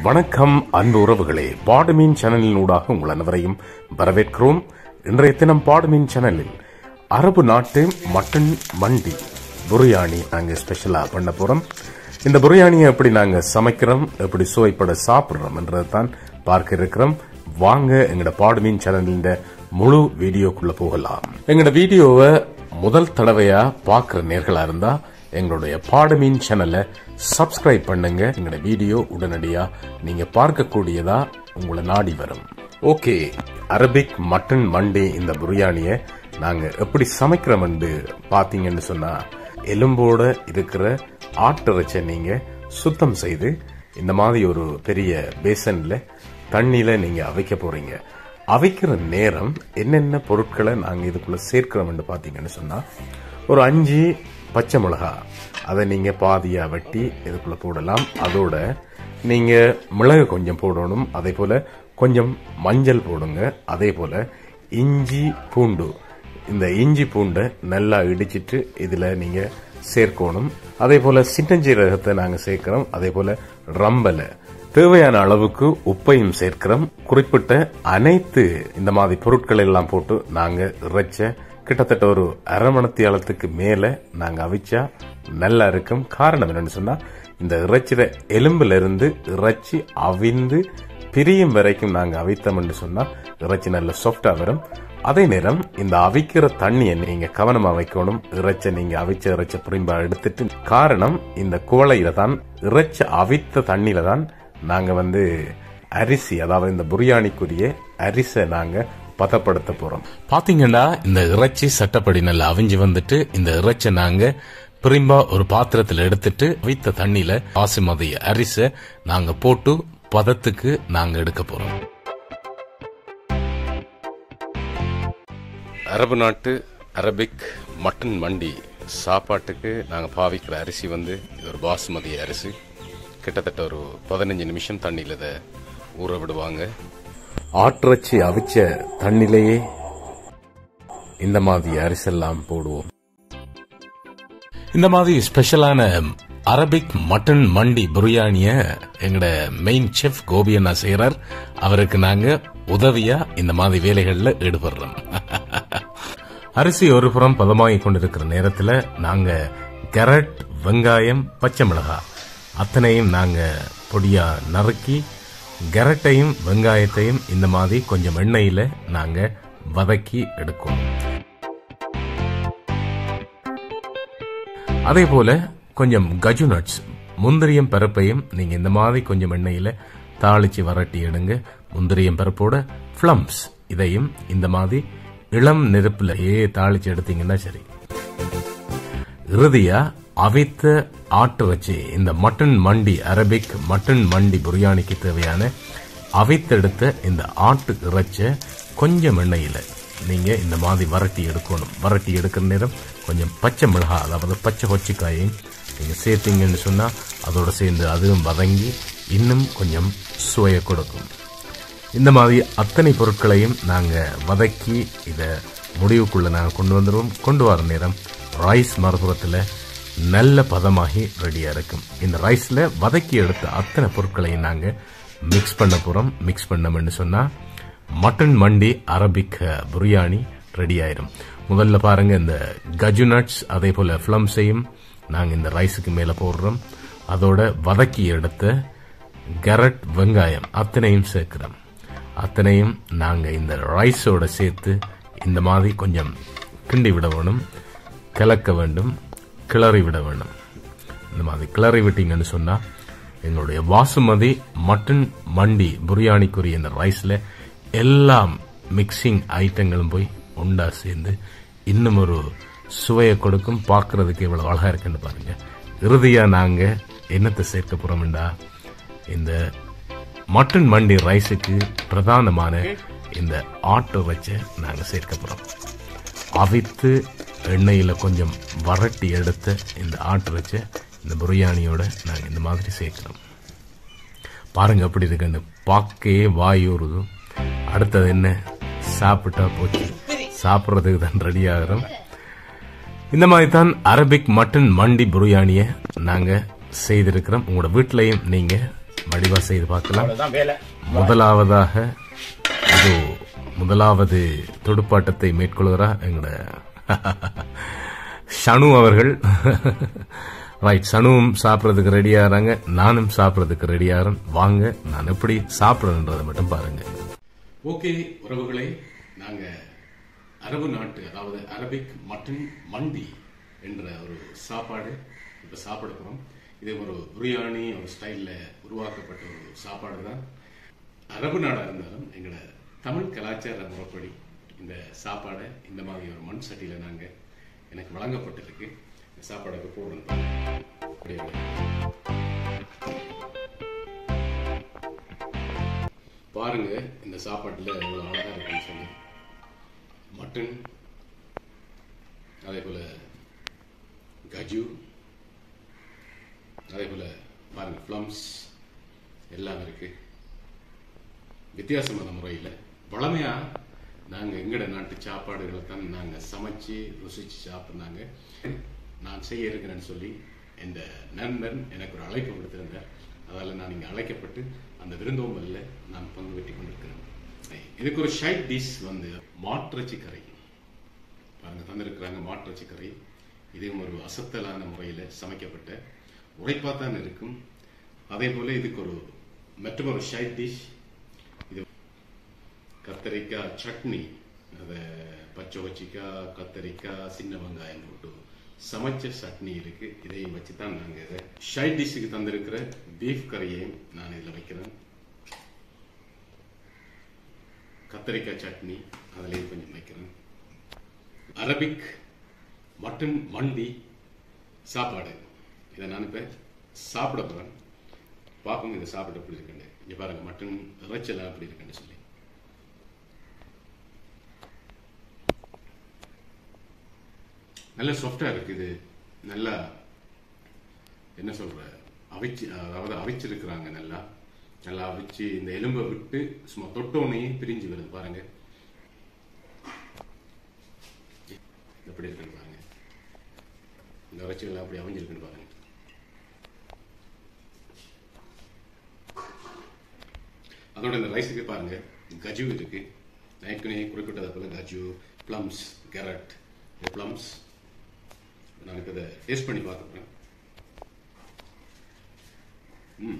வணக்கம் அன்பு உறவுகளே பாடுமீன் சேனலின் ஊடாக உங்கள் அனைவரையும் வரவேற்கிறோம் இன்றைய தினம் பாடுமீன் சேனலில் அரபு நாட்டு மட்டன் மண்டி புரியாணி நாங்க ஸ்பெஷலா பண்ண போறோம் இந்த புரியாணியை எப்படி நாங்க சமைக்கிறோம் எப்படி சுவைப்பட சாப்பிடுறோம் என்றதான் பார்க்க இருக்கிறோம் வாங்க எங்கட பாடுமீன் சேனலின் முழு வீடியோக்குள்ள போகலாம் எங்கட வீடியோவை முதல் தடவையா பார்க்கிற நேர்களா இருந்தா எங்களுடைய பாடுமீன் சேனலை சப்ஸ்கிரைப் பண்ணுங்க எங்களோட வீடியோ உடனடியா நீங்க பார்க்கக்கூடியதா உங்களை நாடி வரும் ஓகே அரபிக் மட்டன் மண்டி இந்த பிரியாணியை நாங்க எப்படி சமைக்கிறோம்னு பாத்தீங்கன்னு சொன்னா எலும்போட இருக்கிற ஆட்டிறைச்சை நீங்க சுத்தம் செய்து இந்த மாதிரி ஒரு பெரிய பேசன்ல தண்ணியில நீங்க அவைக்க போறீங்க அவைக்கிற நேரம் என்னென்ன பொருட்களை நாங்க இதுக்குள்ள சேர்க்கிறோம்னு பாத்தீங்கன்னு சொன்னா ஒரு அஞ்சு பச்சை மிளகா அதை நீங்க பாதியா வெட்டி இதுக்குள்ள போடலாம் அதோட நீங்க மிளகு கொஞ்சம் போடணும் அதே போல கொஞ்சம் மஞ்சள் போடுங்க அதே போல இஞ்சி பூண்டு இந்த இஞ்சி பூண்டை நல்லா இடிச்சிட்டு இதுல நீங்க சேர்க்கணும் அதே போல சின்னஞ்சீரகத்தை நாங்க சேர்க்கிறோம் அதே போல ரம்பலை தேவையான அளவுக்கு உப்பையும் சேர்க்கிறோம் குறிப்பிட்ட அனைத்து இந்த மாதிரி பொருட்கள் எல்லாம் போட்டு நாங்க இறைச்ச கிட்டத்தட்ட ஒரு அரை மணத்தியாலத்துக்கு மேல நாங்க அவிச்சா நல்லா இருக்கும் காரணம் என்னன்னு சொன்னா இந்த இறைச்சிட எலும்புல இருந்து இறைச்சி அவிந்து பிரியும் வரைக்கும் நாங்க அவித்தோம்னு சொன்னா இறைச்சி நல்ல சாஃப்டா வரும் அதே நேரம் இந்த அவிக்கிற தண்ணியை நீங்க கவனமா வைக்கணும் இறைச்ச நீங்க அவிச்ச இறைச்ச புரிம்பா எடுத்துட்டு காரணம் இந்த குவளையில தான் இறைச்ச அவித்த தண்ணியில தான் நாங்க வந்து அரிசி அதாவது இந்த பிரியாணிக்குரிய அரிசை நாங்க பதப்படுத்த போறோம் பாத்தீங்கன்னா இந்த இறைச்சி சட்டப்படி நல்லா அவிஞ்சு வந்துட்டு இந்த இறைச்சை நாங்க பிரிம்பா ஒரு பாத்திரத்துல எடுத்துட்டு வைத்த தண்ணியில பாசுமதி அரிசை நாங்க போட்டு பதத்துக்கு நாங்க எடுக்க போறோம் அரபு நாட்டு அரபிக் மட்டன் மண்டி சாப்பாட்டுக்கு நாங்க பாவிக்கிற அரிசி வந்து இது ஒரு பாசுமதி அரிசி கிட்டத்தட்ட ஒரு பதினஞ்சு நிமிஷம் தண்ணியில் இதை ஊற விடுவாங்க ஆட்டிறைச்சி அவிச்ச தண்ணிலேயே இந்த மாதிரி அரிசெல்லாம் போடுவோம் இந்த மாதிரி ஸ்பெஷலான அரபிக் மட்டன் மண்டி பிரியாணிய எங்கட மெயின் செஃப் கோபி அண்ணா செய்யறார் அவருக்கு நாங்க உதவியா இந்த மாதிரி வேலைகள்ல ஈடுபடுறோம் அரிசி ஒரு புறம் பதமாகி கொண்டிருக்கிற நேரத்துல நாங்க கேரட் வெங்காயம் பச்சை மிளகாய் அத்தனையும் நாங்க பொடியா நறுக்கி கேரட்டையும் வெங்காயத்தையும் இந்த மாதிரி கொஞ்சம் எண்ணெயில நாங்க வதக்கி எடுக்கணும் அதே போல கொஞ்சம் கஜு நட்ஸ் முந்திரியம் பருப்பையும் நீங்க இந்த மாதிரி கொஞ்சம் எண்ணெயில தாளிச்சு வரட்டி எடுங்க முந்திரியம் பருப்போட பிளம்ஸ் இதையும் இந்த மாதிரி இளம் நெருப்புல ஏ தாளிச்சு எடுத்தீங்கன்னா சரி இறுதியா அவித்த ஆட்டு வச்சு இந்த mutton mandi Arabic mutton mandi பிரியாணிக்கு தேவையான அவித்தெடுத்த இந்த ஆட்டு இறைச்ச கொஞ்சம் எண்ணெயில நீங்க இந்த மாதிரி வரட்டி எடுக்கணும் வரட்டி எடுக்கிற நேரம் கொஞ்சம் பச்சை மிளகா அதாவது பச்சை கொச்சிக்காயையும் நீங்க சேர்த்தீங்கன்னு சொன்னா அதோட சேர்ந்து அதுவும் வதங்கி இன்னும் கொஞ்சம் சுவையை கொடுக்கும் இந்த மாதிரி அத்தனை பொருட்களையும் நாங்க வதக்கி இதை முடிவுக்குள்ள நாங்கள் கொண்டு வந்துடுவோம் கொண்டு வர நேரம் ரைஸ் மறுபுறத்தில் நல்ல பதமாகி ரெடியா இருக்கும் இந்த ரைஸ்ல வதக்கி எடுத்த அத்தனை பொருட்களையும் நாங்க மிக்ஸ் பண்ண போறோம் மிக்ஸ் பண்ணோம்னு சொன்னா mutton mandi Arabic biryani ready ஆயிரும் முதல்ல பாருங்க இந்த கஜு நட்ஸ் அதே போல பிளம்ஸையும் நாங்க இந்த ரைஸுக்கு மேல போடுறோம் அதோட வதக்கி எடுத்த கேரட் வெங்காயம் அத்தனையும் சேர்க்கிறோம் அத்தனையும் நாங்க இந்த ரைஸோட சேர்த்து இந்த மாதிரி கொஞ்சம் கிண்டி விட வேணும் கிளக்க வேண்டும் கிளறி விட வேண்டும் இந்த மாதிரி கிளறி விட்டீங்கன்னு சொன்னா எங்களுடைய வாசுமதி மட்டன் மண்டி பிரியாணிக்குரிய இந்த ரைஸ்ல எல்லாம் மிக்சிங் ஐட்டங்களும் போய் உண்டா சேர்ந்து இன்னும் ஒரு சுவையை கொடுக்கும் பார்க்கறதுக்கு எவ்வளவு அழகா இருக்குன்னு பாருங்க இறுதியா நாங்க என்னத்தை சேர்க்க போறோம்டா இந்த மட்டன் மண்டி ரைஸுக்கு பிரதானமான இந்த ஆட்டோ வச்ச நாங்க சேர்க்க போறோம் அவித்து எண்ணெயில கொஞ்சம் வரட்டி எடுத்த இந்த ஆட்டு வச்ச இந்த பிரியாணியோட நாங்க இந்த மாதிரி சேர்க்கிறோம் பாருங்க அப்படி இருக்குன்னு பார்க்கவே வாயூறுது அடுத்தது என்ன சாப்பிட்டா போச்சு சாப்பிட்றதுக்கு தான் ரெடி ஆகிறோம் இந்த மாதிரி தான் அரபிக் மட்டன் மண்டி பிரியாணியை நாங்க செய்திருக்கிறோம் உங்களோட வீட்டிலையும் நீங்க வடிவா செய்து பார்க்கலாம் அவ்வளவுதான் வேலை முதலாவதாக இது முதலாவது துடுப்பாட்டத்தை மேற்கொள்கிறார் எங்கட ஷனு அவர்கள் ரைட் சனுவும் சாப்பிட்றதுக்கு ரெடியாகிறாங்க நானும் சாப்பிட்றதுக்கு ரெடியாகிறேன் வாங்க நான் எப்படி சாப்பிட்றேன்றதை மட்டும் பாருங்க ஓகே உறவுகளை நாங்க அரபு நாட்டு அதாவது அரபிக் மட்டன் மண்டி என்ற ஒரு சாப்பாடு இப்ப சாப்பிட போறோம் இது ஒரு பிரியாணி ஒரு ஸ்டைல்ல உருவாக்கப்பட்ட ஒரு சாப்பாடு தான் அரபு நாடா இருந்தாலும் எங்களோட தமிழ் கலாச்சார முறைப்படி இந்த சாப்பாடை இந்த மாதிரி ஒரு மண் சட்டியில நாங்க எனக்கு வழங்கப்பட்டிருக்கு இந்த சாப்பாடுக்கு போடணும் அப்படியே பாருங்க இந்த சாப்பாட்டுல எவ்வளவு அழகா இருக்குன்னு சொல்லி மட்டன் அதே போல கஜு அதே போல பாருங்க பிளம்ஸ் எல்லாம் இருக்கு வித்தியாசமான முறையில் வளமையா நாங்க எங்கட நாட்டு சாப்பாடுகளை தான் நாங்க சமைச்சு ருசிச்சு சாப்பிட்றாங்க நான் செய்ய இருக்கிறேன்னு சொல்லி இந்த நண்பன் எனக்கு ஒரு அழைப்பு கொடுத்திருந்தார் அதால நான் இங்க அழைக்கப்பட்டு அந்த விருந்தோம்பல்ல நான் பங்கு பெற்றுக் கொண்டிருக்கிறேன் இதுக்கு ஒரு ஷைட் டிஷ் வந்து மாட்டிறைச்சி கறி பாருங்க தந்திருக்கிறாங்க மாட்டிறைச்சி கறி இதுவும் ஒரு அசத்தலான முறையில் சமைக்கப்பட்ட உரைப்பா தான் இருக்கும் அதே போல இதுக்கு ஒரு மற்றும் ஒரு ஷைட் டிஷ் இது கத்தரிக்காய் சட்னி அதை பச்சை வச்சிக்காய் கத்தரிக்காய் சின்ன வெங்காயம் போட்டு சமைச்ச சட்னி இருக்கு இதையும் வச்சு தான் நாங்கள் இதை ஷைட் டிஷ்ஷுக்கு தந்திருக்கிற பீஃப் கறியையும் நான் இதில் வைக்கிறேன் கத்தரிக்காய் சட்னி அதுலேயும் கொஞ்சம் வைக்கிறேன் அரபிக் மட்டன் மண்டி சாப்பாடு இதை நான் இப்போ சாப்பிட போகிறேன் பார்ப்போம் இதை சாப்பிட எப்படி இருக்குன்னு இங்கே பாருங்க மட்டன் இறைச்சலாம் எப்படி இருக்குன்னு சொல்லி நல்ல சாஃப்டா இருக்கு இது நல்லா என்ன சொல்ற அவிச்சு அதாவது அவிச்சிருக்கிறாங்க நல்லா நல்லா அவிச்சு இந்த எலும்பை விட்டு சும்மா தொட்டோனே பிரிஞ்சு வருது பாருங்க எப்படி இருக்குன்னு பாருங்க இந்த இறைச்சிகள் அப்படி அமைஞ்சிருக்குன்னு பாருங்க அதோட இந்த ரைஸுக்கு பாருங்க கஜு இருக்கு நான் ஏற்கனவே குறிப்பிட்டதை போல கஜு பிளம்ஸ் கேரட் பிளம்ஸ் நான் இப்போ இதை டேஸ்ட் பண்ணி பார்த்துக்கிறேன் ம்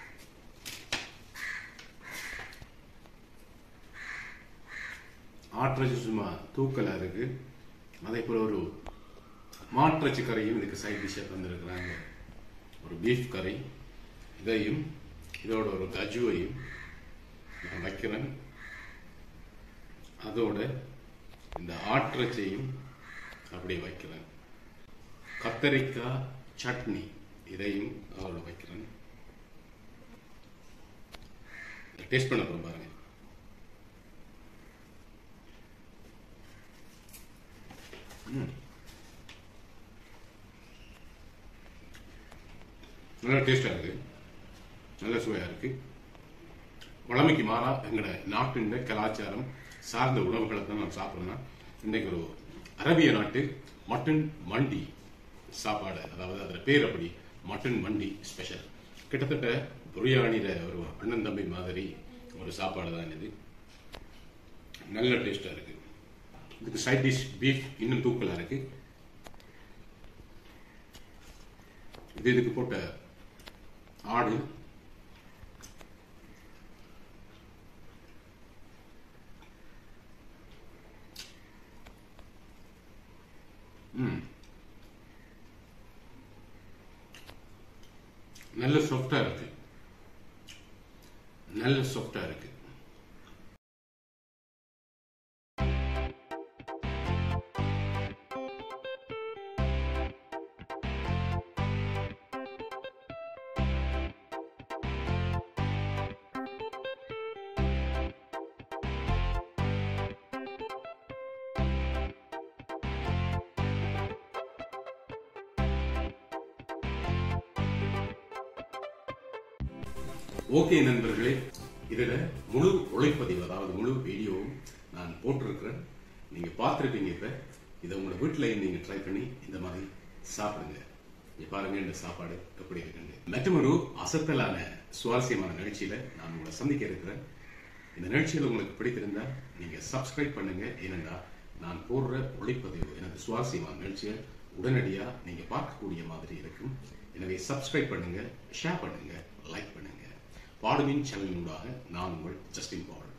ஆட்டிறைச்சி சும்மா தூக்கலாக இருக்கு அதே போல் ஒரு மாட்டிறைச்சி கறியும் இதுக்கு சைட் டிஷ்ஷாக தந்துருக்குறாங்க ஒரு பீஃப் கறி இதையும் இதோட ஒரு கஜுவையும் நான் வைக்கிறேன் அதோட இந்த ஆட்டிறைச்சியும் அப்படி வைக்கிறேன் கத்தரிக்காய் சட்னி இதையும் அதோட வைக்கிறேன் டேஸ்ட் பண்ண போறோம் பாருங்க ம். நல்ல டேஸ்டா இருக்கு நல்ல சுவையா இருக்கு வளமைக்கு மாறா எங்களோட நாட்டின் கலாச்சாரம் சார்ந்த உணவுகளை தான் நான் சாப்பிட்றேன்னா இன்னைக்கு ஒரு அரபிய நாட்டு மட்டன் மண்டி சாப்பாடு அதாவது அதோட பேர் அப்படி மட்டன் மண்டி ஸ்பெஷல் கிட்டத்தட்ட பிரியாணியில ஒரு அண்ணன் தம்பி மாதிரி ஒரு சாப்பாடு தான் இது நல்ல டேஸ்டா இருக்கு இதுக்கு சைட் டிஷ் பீஃப் இன்னும் தூக்கலா இருக்கு இது இதுக்கு போட்ட ஆடு ம். நல்ல சாஃப்டா இருக்கு நல்ல சாஃப்டா இருக்கு ஓகே நண்பர்களே இதுல முழு ஒளிப்பதிவு அதாவது முழு வீடியோவும் நான் போட்டிருக்கிறேன் நீங்க பார்த்திருப்பீங்க இப்ப இதை உங்களோட வீட்டிலையும் நீங்க ட்ரை பண்ணி இந்த மாதிரி சாப்பிடுங்க இங்க பாருங்க இந்த சாப்பாடு எப்படி இருக்குன்னு மற்றொரு அசத்தலான சுவாரஸ்யமான நிகழ்ச்சியில நான் உங்களை சந்திக்க இருக்கிறேன் இந்த நிகழ்ச்சியில் உங்களுக்கு பிடித்திருந்தா நீங்க சப்ஸ்கிரைப் பண்ணுங்க ஏனென்றா நான் போடுற ஒளிப்பதிவு எனது சுவாரஸ்யமான நிகழ்ச்சியை உடனடியா நீங்க பார்க்கக்கூடிய மாதிரி இருக்கும் எனவே சப்ஸ்கிரைப் பண்ணுங்க ஷேர் பண்ணுங்க லைக் பண்ணுங்க பாடுமின் சேனலினூடாக நான் உங்கள் ஜஸ்டின் பால்